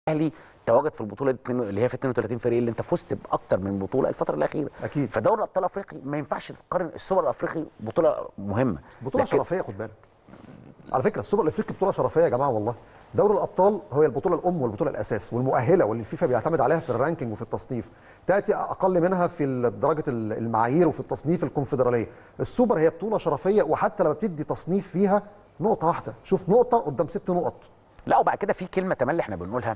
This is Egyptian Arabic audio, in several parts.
الاهلي تواجد في البطوله دي اتنين- اللي هي في 32 فريق اللي انت فزت باكتر من بطوله الفتره الاخيره أكيد. فدوري ابطال افريقي ما ينفعش تقارن السوبر الافريقي بطوله مهمه بطوله لكن- شرفيه خد بالك على فكره السوبر الافريقي بطوله شرفيه يا جماعه والله دوري الابطال هو البطوله الام والبطوله الاساس والمؤهله واللي الفيفا بيعتمد عليها في الرانكينج وفي التصنيف تاتي اقل منها في درجه المعايير وفي التصنيف الكونفدراليه السوبر هي بطوله شرفيه وحتى لما بتدي تصنيف فيها نقطه واحده شوف نقطه قدام ست نقط لا وبعد كده في كلمه تملي احنا بنقولها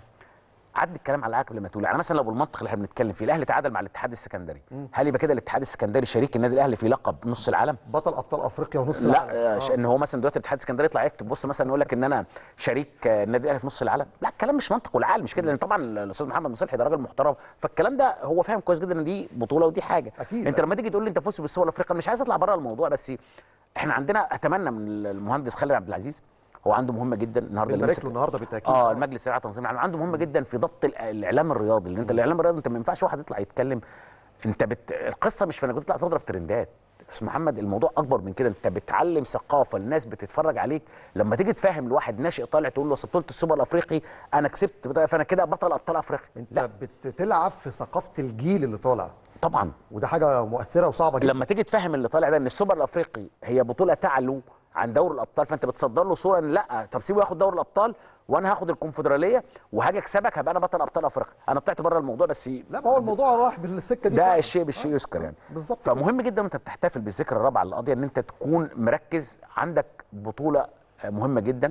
عد الكلام على العقب لما تقول يعني مثلا لو بالمنطق اللي احنا بنتكلم فيه الاهلي تعادل مع الاتحاد السكندري هل يبقى كده الاتحاد السكندري شريك النادي الاهلي في لقب نص العالم بطل ابطال افريقيا ونص لا العالم. آه، ش- ان هو مثلا دلوقتي الاتحاد السكندري يطلع يكتب بص مثلا يقول لك ان انا شريك آه، النادي الاهلي في نص العالم لا الكلام مش منطق والعقل مش كده لان طبعا الاستاذ محمد مصلحي ده راجل محترم فالكلام ده هو فاهم كويس جدا ان دي بطوله ودي حاجه أكيد. انت لما تيجي تقول لي انت فزت بالسوبر الافريقي أنا مش عايز اطلع بره الموضوع بس احنا عندنا اتمنى من المهندس خالد عبد العزيز هو عنده مهمه جدا النهارده اللي بنبارك مسك- له النهارده بالتاكيد اه المجلس الرعايه تنظيم العالم عنده مهمه جدا في ضبط ال- الاعلام الرياضي لان انت الاعلام الرياضي انت ما ينفعش واحد يطلع يتكلم انت بت... القصه مش في انك تطلع تضرب ترندات استاذ محمد الموضوع اكبر من كده انت بتعلم ثقافه الناس بتتفرج عليك لما تيجي تفهم لواحد ناشئ طالع تقول له أصل بطوله السوبر الافريقي انا كسبت بتاع- فانا كده بطل ابطال افريقيا انت لا بتلعب في ثقافه الجيل اللي طالع طبعا وده حاجه مؤثره وصعبه جدا لما تيجي تفهم اللي طالع ده ان السوبر الافريقي هي بطوله تعلو عن دوري الابطال فانت بتصدر له صوره ان لا طب سيبه ياخد دوري الابطال وانا هاخد الكونفدراليه وهاجي اكسبك هبقى انا بطل ابطال افريقيا انا طلعت بره الموضوع بس لا ما هو الموضوع راح بالسكه دي ده فعلا. الشيء بالشيء آه، يذكر آه، يعني بالظبط كده. فمهم جدا وانت بتحتفل بالذكرى الرابعه للقضيه ان انت تكون مركز عندك بطوله آه، مهمه جدا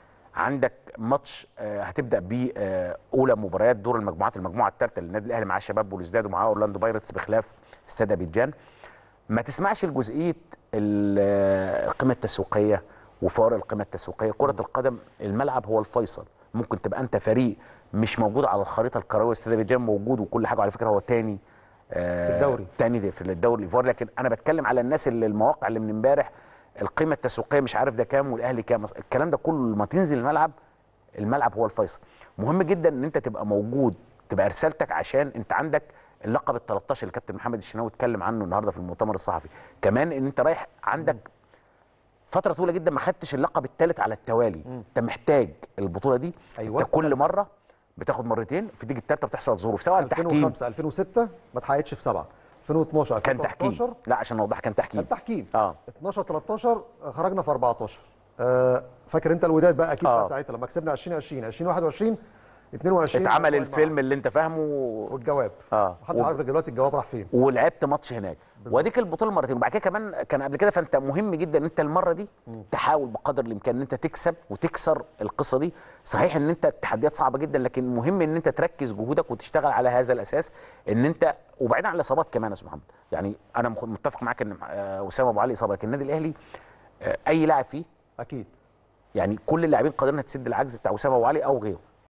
عندك ماتش آه، هتبدا بيه آه، اولى مباريات دور المجموعات المجموعه الثالثه للنادي الاهلي معاه شباب بوليسداد ومعاه اورلاندو بايرتس بخلاف استاد ابيجان ما تسمعش لجزئيه ال- آه، القيمه التسويقيه وفوارق القيمه التسويقيه كره القدم الملعب هو الفيصل ممكن تبقى انت فريق مش موجود على الخريطه الكرويه استاد ابيجان موجود وكل حاجه على فكره هو تاني آه، في الدوري. تاني دي في الدوري الايفواري لكن انا بتكلم على الناس اللي المواقع اللي من امبارح القيمه التسويقيه مش عارف ده كام والاهلي كام الكلام ده كله لما تنزل الملعب الملعب هو الفيصل مهم جدا ان انت تبقى موجود تبقى رسالتك عشان انت عندك اللقب ال 13 اللي كابتن محمد الشناوي اتكلم عنه النهارده في المؤتمر الصحفي كمان ان انت رايح عندك فتره طويله جدا ما خدتش اللقب الثالث على التوالي انت محتاج البطوله دي أيوة. انت كل مره بتاخد مرتين في تيجي الثالثه بتحصل ظروف سواء التحكيم 2005 2006 ما اتحققتش في سبعه 2012 كان تحكيم 2013 لا عشان نوضح كان تحكيم كان تحكيم اه 12 13 خرجنا في 14 آه فاكر انت الوداد بقى اكيد آه. بقى ساعتها لما كسبنا 2020 2021 22 اتعمل مع- الفيلم اللي انت فاهمه والجواب اه محدش عارف دلوقتي الجواب راح فين ولعبت ماتش هناك واديك البطوله مرتين وبعد كده كمان كان قبل كده فانت مهم جدا ان انت المره دي تحاول بقدر الامكان ان انت تكسب وتكسر القصه دي صحيح ان انت التحديات صعبه جدا لكن مهم ان انت تركز جهودك وتشتغل على هذا الاساس ان انت وبعيدا عن الاصابات كمان يا استاذ محمد يعني انا مخ- متفق معاك ان آه، وسام ابو علي اصابه لكن النادي الاهلي آه، اي لاعب فيه اكيد يعني كل اللاعبين قادرين انها تسد العجز بتاع وسام ابو علي او غيره